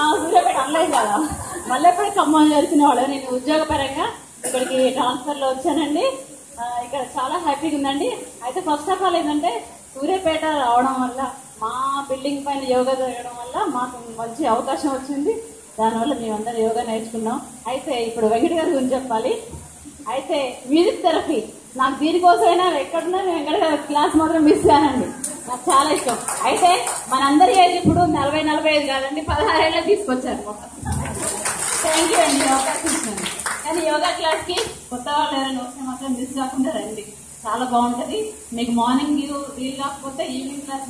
సూర్యాపేట అనలేదు కదా మళ్ళీ ఖమ్మం తెలిసిన వాళ్ళు నేను ఉద్యోగపరంగా ఇక్కడికి ట్రాన్స్ఫర్ లో వచ్చానండి ఆ, ఇక్కడ చాలా హ్యాపీగా ఉందండి అయితే ఫస్ట్ ఆఫ్ ఆల్ ఏంటంటే సూర్యాపేట రావడం వల్ల మా బిల్డింగ్ పైన యోగా జరగడం వల్ల మాకు మంచి అవకాశం వచ్చింది దానివల్ల మేమందరం యోగా నేర్చుకున్నాం అయితే ఇప్పుడు వెంకట గారి గురించి చెప్పాలి అయితే మ్యూజిక్ థెరపీ నాకు దీనికోసమైనా ఎక్కడున్నా నేను వెంకట గారి క్లాస్ మాత్రం మిస్ కానండి నాకు చాలా ఇష్టం అయితే మనందరి ఏజ్ ఇప్పుడు నలభై నలభై ఐదు కాదండి పదహారేళ్ళ తీసుకొచ్చారు థ్యాంక్ యూ అండి అవకాశం ఇచ్చినందుకు. కానీ యోగా క్లాస్ కి కొత్త వాళ్ళు ఎవరైనా వస్తే మాత్రం మిస్ కాకుండా రండి చాలా బాగుంటది మీకు మార్నింగ్ వీలు కాకపోతే ఈవినింగ్ క్లాస్